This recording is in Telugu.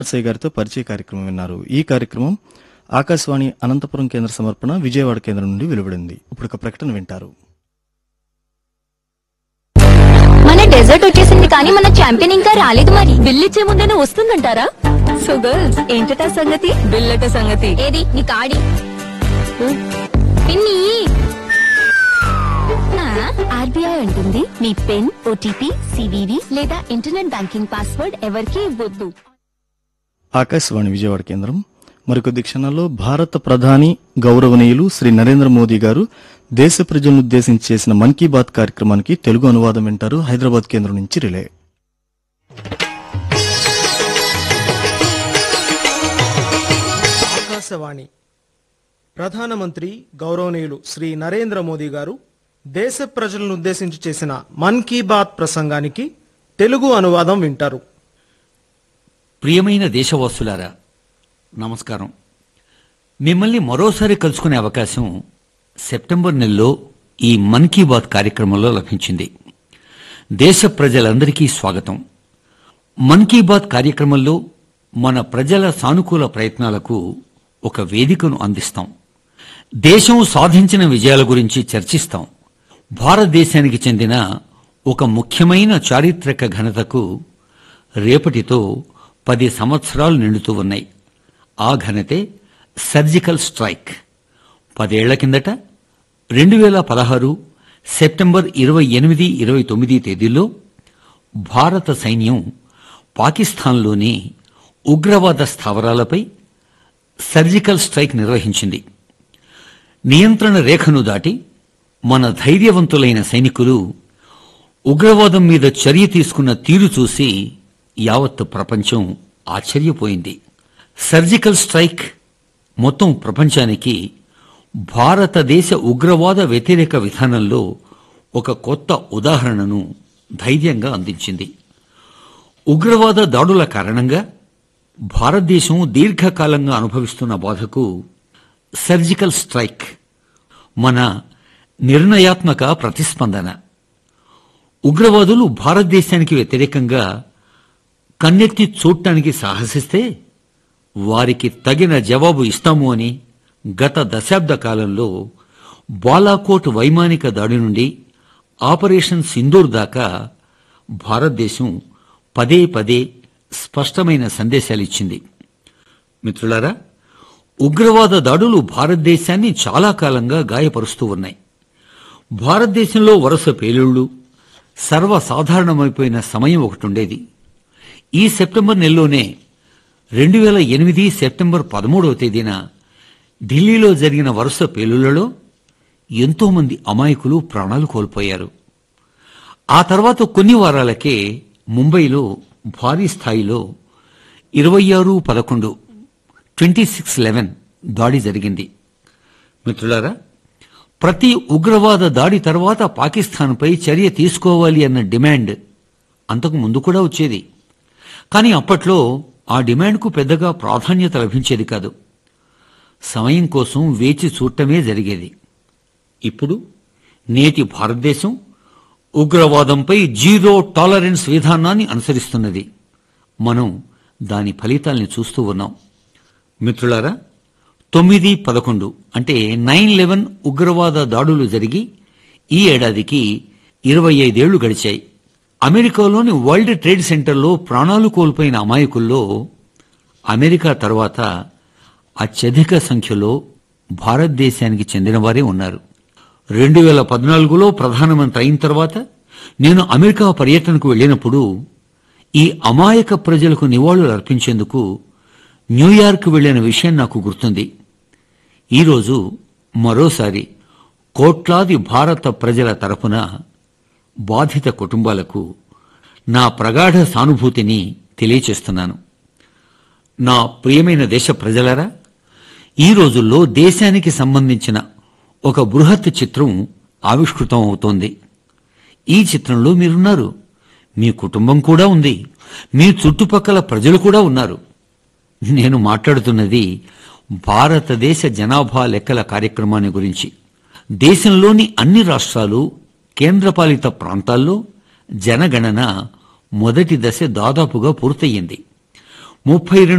నరసయ్య గారితో పరిచయ కార్యక్రమం విన్నారు ఈ కార్యక్రమం ఆకాశవాణి అనంతపురం కేంద్ర సమర్పణ విజయవాడ కేంద్రం నుండి వెలువడింది ఇప్పుడు ఒక ప్రకటన వింటారు మన డెజర్ట్ వచ్చేసింది కానీ మన ఛాంపియన్ ఇంకా రాలేదు మరి బిల్లిచ్చే ముందేనే వస్తుందంటారా సో గర్ల్స్ ఏంటట సంగతి బిల్లట సంగతి ఏది నీ కాడి పిన్ని ఆర్బీఐ అంటుంది మీ పిన్ ఓటీపీ సివివి లేదా ఇంటర్నెట్ బ్యాంకింగ్ పాస్వర్డ్ ఎవరికీ ఇవ్వద్దు ఆకాశవాణి విజయవాడ కేంద్రం మరికొద్ది క్షణాల్లో భారత ప్రధాని గౌరవనీయులు శ్రీ నరేంద్ర మోదీ గారు దేశ ప్రజలను ఉద్దేశించి చేసిన మన్ కీ బాత్ కార్యక్రమానికి తెలుగు అనువాదం వింటారు హైదరాబాద్ కేంద్రం నుంచి రిలే ఆకాశవాణి ప్రధానమంత్రి గౌరవనీయులు శ్రీ నరేంద్ర మోదీ గారు దేశ ప్రజలను ఉద్దేశించి చేసిన మన్ కీ బాత్ ప్రసంగానికి తెలుగు అనువాదం వింటారు ప్రియమైన దేశవాసులారా నమస్కారం మిమ్మల్ని మరోసారి కలుసుకునే అవకాశం సెప్టెంబర్ నెలలో ఈ మన్ కీ బాత్ కార్యక్రమంలో లభించింది దేశ ప్రజలందరికీ స్వాగతం మన్ కీ బాత్ కార్యక్రమంలో మన ప్రజల సానుకూల ప్రయత్నాలకు ఒక వేదికను అందిస్తాం దేశం సాధించిన విజయాల గురించి చర్చిస్తాం భారతదేశానికి చెందిన ఒక ముఖ్యమైన చారిత్రక ఘనతకు రేపటితో పది సంవత్సరాలు నిండుతూ ఉన్నాయి ఆ ఘనతే సర్జికల్ స్ట్రైక్ పదేళ్ల కిందట రెండు వేల పదహారు సెప్టెంబర్ ఇరవై ఎనిమిది ఇరవై తొమ్మిది తేదీల్లో భారత సైన్యం పాకిస్తాన్లోని ఉగ్రవాద స్థావరాలపై సర్జికల్ స్ట్రైక్ నిర్వహించింది నియంత్రణ రేఖను దాటి మన ధైర్యవంతులైన సైనికులు ఉగ్రవాదం మీద చర్య తీసుకున్న తీరు చూసి యావత్ ప్రపంచం ఆశ్చర్యపోయింది సర్జికల్ స్ట్రైక్ మొత్తం ప్రపంచానికి భారతదేశ ఉగ్రవాద వ్యతిరేక విధానంలో ఒక కొత్త ఉదాహరణను ధైర్యంగా అందించింది ఉగ్రవాద దాడుల కారణంగా భారతదేశం దీర్ఘకాలంగా అనుభవిస్తున్న బాధకు సర్జికల్ స్ట్రైక్ మన నిర్ణయాత్మక ప్రతిస్పందన ఉగ్రవాదులు భారతదేశానికి వ్యతిరేకంగా కన్నెత్తి చూడటానికి సాహసిస్తే వారికి తగిన జవాబు ఇస్తాము అని గత దశాబ్ద కాలంలో బాలాకోట్ వైమానిక దాడి నుండి ఆపరేషన్ సింధూర్ దాకా భారతదేశం పదే పదే స్పష్టమైన సందేశాలిచ్చింది మిత్రులారా ఉగ్రవాద దాడులు భారతదేశాన్ని చాలా కాలంగా గాయపరుస్తూ ఉన్నాయి భారతదేశంలో వరుస పేలుళ్లు సర్వసాధారణమైపోయిన సమయం ఒకటి ఉండేది ఈ సెప్టెంబర్ నెలలోనే రెండు వేల ఎనిమిది సెప్టెంబర్ పదమూడవ తేదీన ఢిల్లీలో జరిగిన వరుస పేలుళ్లలో ఎంతో మంది అమాయకులు ప్రాణాలు కోల్పోయారు ఆ తర్వాత కొన్ని వారాలకే ముంబైలో భారీ స్థాయిలో ఇరవై ఆరు పదకొండు ట్వంటీ సిక్స్ లెవెన్ దాడి జరిగింది మిత్రులారా ప్రతి ఉగ్రవాద దాడి తర్వాత పాకిస్తాన్పై చర్య తీసుకోవాలి అన్న డిమాండ్ అంతకు ముందు కూడా వచ్చేది కానీ అప్పట్లో ఆ డిమాండ్కు పెద్దగా ప్రాధాన్యత లభించేది కాదు సమయం కోసం వేచి చూడటమే జరిగేది ఇప్పుడు నేటి భారతదేశం ఉగ్రవాదంపై జీరో టాలరెన్స్ విధానాన్ని అనుసరిస్తున్నది మనం దాని ఫలితాల్ని చూస్తూ ఉన్నాం మిత్రులారా తొమ్మిది పదకొండు అంటే నైన్ లెవెన్ ఉగ్రవాద దాడులు జరిగి ఈ ఏడాదికి ఇరవై ఐదేళ్లు గడిచాయి అమెరికాలోని వరల్డ్ ట్రేడ్ సెంటర్లో ప్రాణాలు కోల్పోయిన అమాయకుల్లో అమెరికా తర్వాత అత్యధిక సంఖ్యలో భారతదేశానికి చెందిన వారే ఉన్నారు రెండు వేల పద్నాలుగులో ప్రధానమంత్రి అయిన తర్వాత నేను అమెరికా పర్యటనకు వెళ్ళినప్పుడు ఈ అమాయక ప్రజలకు నివాళులు అర్పించేందుకు న్యూయార్క్ వెళ్లిన విషయం నాకు గుర్తుంది ఈరోజు మరోసారి కోట్లాది భారత ప్రజల తరపున బాధిత కుటుంబాలకు నా ప్రగాఢ సానుభూతిని తెలియచేస్తున్నాను నా ప్రియమైన దేశ ప్రజలరా ఈ రోజుల్లో దేశానికి సంబంధించిన ఒక బృహత్ చిత్రం ఆవిష్కృతం అవుతోంది ఈ చిత్రంలో మీరున్నారు మీ కుటుంబం కూడా ఉంది మీ చుట్టుపక్కల ప్రజలు కూడా ఉన్నారు నేను మాట్లాడుతున్నది భారతదేశ జనాభా లెక్కల కార్యక్రమాన్ని గురించి దేశంలోని అన్ని రాష్ట్రాలు కేంద్రపాలిత ప్రాంతాల్లో జనగణన మొదటి దశ దాదాపుగా పూర్తయింది ముప్పై